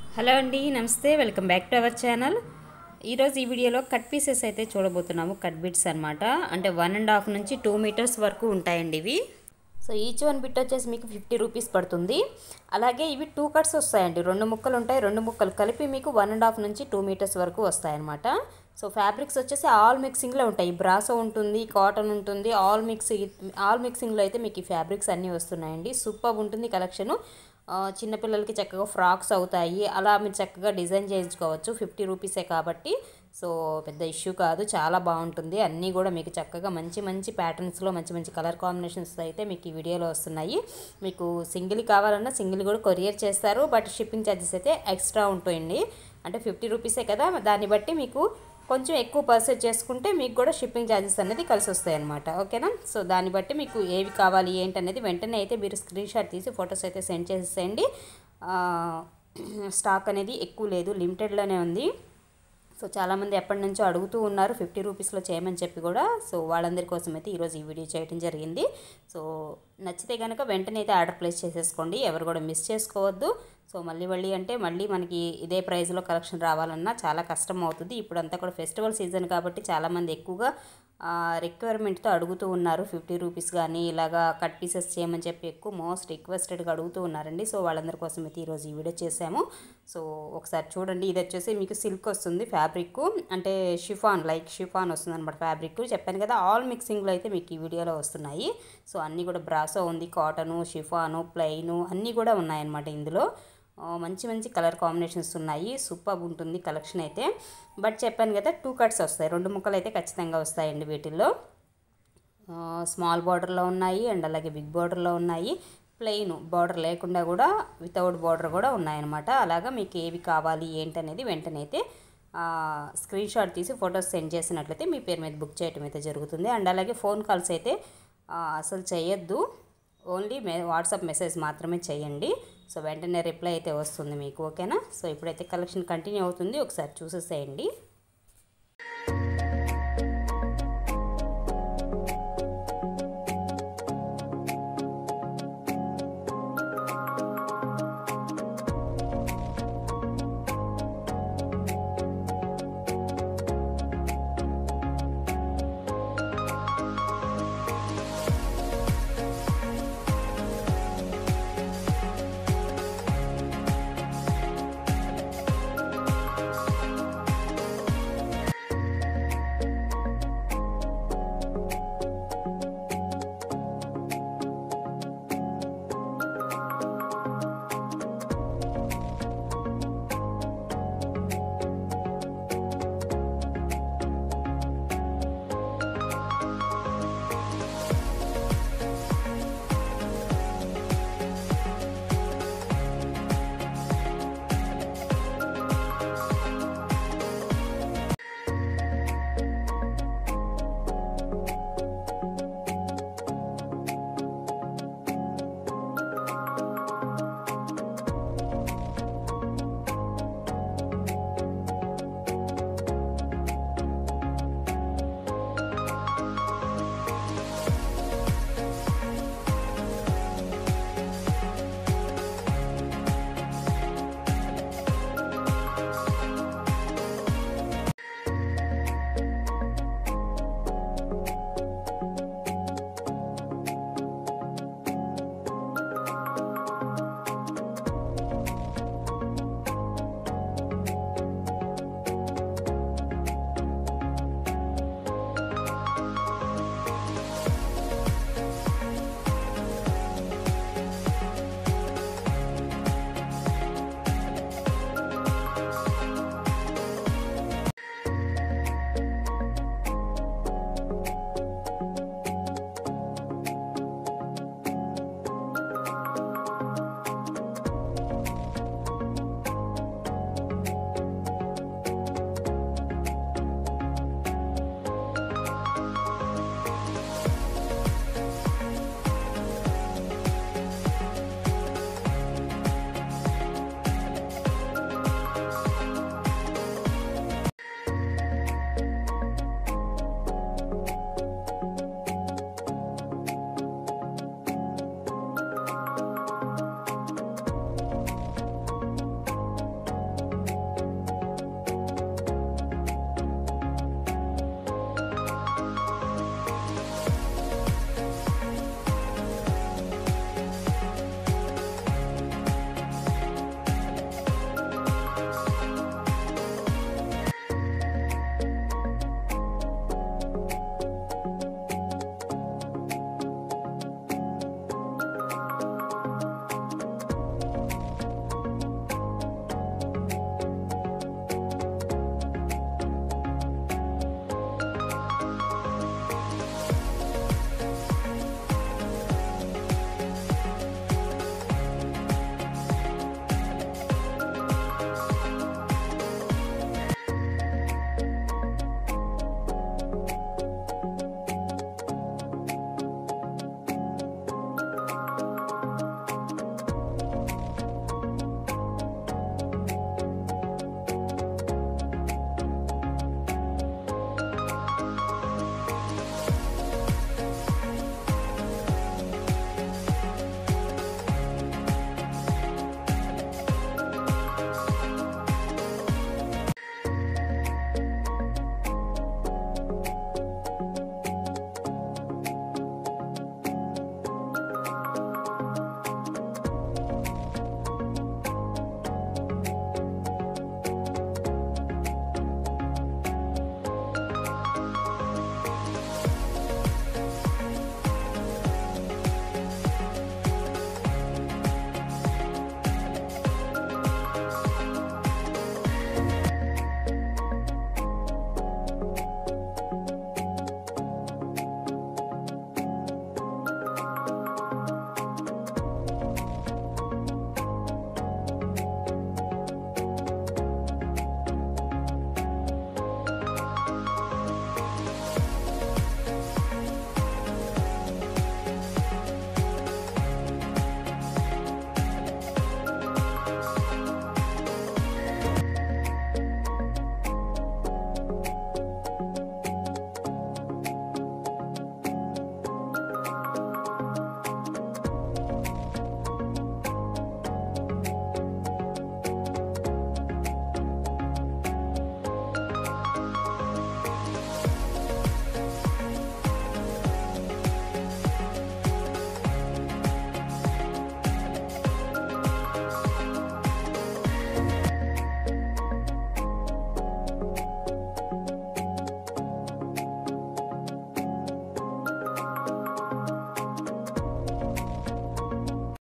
hello అండి నమస్తే welcome back to our channel ఈరోజు ఈ వీడియోలో కట్ పీసెస్ అయితే చూడబోతున్నాము కట్ బిట్స్ అనమాట అంటే వన్ అండ్ హాఫ్ నుంచి టూ మీటర్స్ వరకు ఉంటాయండి ఇవి సో ఈచ్ వన్ బిట్ వచ్చేసి మీకు ఫిఫ్టీ రూపీస్ పడుతుంది అలాగే ఇవి టూ కట్స్ వస్తాయండి రెండు ముక్కలు ఉంటాయి రెండు ముక్కలు కలిపి మీకు వన్ అండ్ హాఫ్ నుంచి టూ మీటర్స్ వరకు వస్తాయన్నమాట సో ఫ్యాబ్రిక్స్ వచ్చేసి ఆల్ మిక్సింగ్లో ఉంటాయి బ్రాసో ఉంటుంది కాటన్ ఉంటుంది ఆల్ మిక్స్ ఆల్ మిక్సింగ్లో అయితే మీకు ఈ ఫ్యాబ్రిక్స్ అన్నీ వస్తున్నాయండి సూపర్ ఉంటుంది కలెక్షను ఆ, చిన్నపిల్లలకి చక్కగా ఫ్రాక్స్ అవుతాయి అలా మీరు చక్కగా డిజైన్ చేయించుకోవచ్చు ఫిఫ్టీ రూపీసే కాబట్టి సో పెద్ద ఇష్యూ కాదు చాలా బాగుంటుంది అన్నీ కూడా మీకు చక్కగా మంచి మంచి ప్యాటర్న్స్లో మంచి మంచి కలర్ కాంబినేషన్స్ అయితే మీకు ఈ వీడియోలో వస్తున్నాయి మీకు సింగిల్ కావాలన్నా సింగిల్ కూడా కొరియర్ చేస్తారు బట్ షిప్పింగ్ ఛార్జెస్ అయితే ఎక్స్ట్రా ఉంటాయండి అంటే ఫిఫ్టీ రూపీసే కదా దాన్ని బట్టి మీకు కొంచెం ఎక్కువ పర్చేజ్ చేసుకుంటే మీకు కూడా షిప్పింగ్ ఛార్జెస్ అనేది కలిసి వస్తాయి అనమాట ఓకేనా సో దాన్ని బట్టి మీకు ఏవి కావాలి ఏంటి అనేది వెంటనే అయితే మీరు స్క్రీన్ షాట్ తీసి ఫొటోస్ అయితే సెండ్ చేసేయండి ఆ, స్టాక్ అనేది ఎక్కువ లేదు లిమిటెడ్లోనే ఉంది సో చాలామంది ఎప్పటి నుంచో అడుగుతూ ఉన్నారు ఫిఫ్టీ రూపీస్లో చేయమని చెప్పి కూడా సో వాళ్ళందరి కోసం అయితే ఈరోజు ఈ వీడియో చేయడం జరిగింది సో నచ్చితే కనుక వెంటనే అయితే ఆర్డర్ ప్లేస్ చేసేసుకోండి ఎవరు కూడా మిస్ చేసుకోవద్దు సో మళ్ళీ మళ్ళీ అంటే మళ్ళీ మనకి ఇదే ప్రైస్లో కలెక్షన్ రావాలన్నా చాలా కష్టం అవుతుంది ఇప్పుడు అంతా కూడా ఫెస్టివల్ సీజన్ కాబట్టి చాలామంది ఎక్కువగా రిక్వైర్మెంట్తో అడుగుతూ ఉన్నారు ఫిఫ్టీ రూపీస్ కానీ ఇలాగా కట్ పీసెస్ చేయమని చెప్పి ఎక్కువ మోస్ట్ రిక్వెస్టెడ్గా అడుగుతూ ఉన్నారండి సో వాళ్ళందరి కోసం అయితే ఈరోజు ఈ వీడియో చేసాము సో ఒకసారి చూడండి ఇది వచ్చేసి మీకు సిల్క్ వస్తుంది ఫ్యాబ్రిక్ అంటే షిఫాన్ లైక్ షిఫాన్ వస్తుంది అనమాట ఫ్యాబ్రిక్ చెప్పాను కదా ఆల్ మిక్సింగ్లో అయితే మీకు ఈ వీడియోలో వస్తున్నాయి సో అన్నీ కూడా బ్రాసో ఉంది కాటను షిఫాను ప్లెయిను అన్నీ కూడా ఉన్నాయన్నమాట ఇందులో ఆ, మంచి మంచి కలర్ కాంబినేషన్స్ ఉన్నాయి సూపర్ ఉంటుంది కలెక్షన్ అయితే బట్ చెప్పాను కదా టూ కట్స్ వస్తాయి రెండు ముక్కలు అయితే ఖచ్చితంగా వస్తాయండి వీటిల్లో ఆ, స్మాల్ బార్డర్లో ఉన్నాయి అండ్ అలాగే బిగ్ బార్డర్లో ఉన్నాయి ప్లెయిన్ బార్డర్ లేకుండా కూడా వితౌట్ బార్డర్ కూడా ఉన్నాయన్నమాట అలాగా మీకు ఏవి కావాలి ఏంటనేది వెంటనే అయితే ఆ, స్క్రీన్ షాట్ తీసి ఫొటోస్ సెండ్ చేసినట్లయితే మీ పేరు మీద బుక్ చేయడం అయితే జరుగుతుంది అండ్ అలాగే ఫోన్ కాల్స్ అయితే ఆ, అసలు చేయొద్దు ఓన్లీ మే వాట్సాప్ మెసేజ్ మాత్రమే చేయండి సో వెంటనే రిప్లై అయితే వస్తుంది మీకు ఓకేనా సో ఇప్పుడైతే కలెక్షన్ కంటిన్యూ అవుతుంది ఒకసారి చూసేసేయండి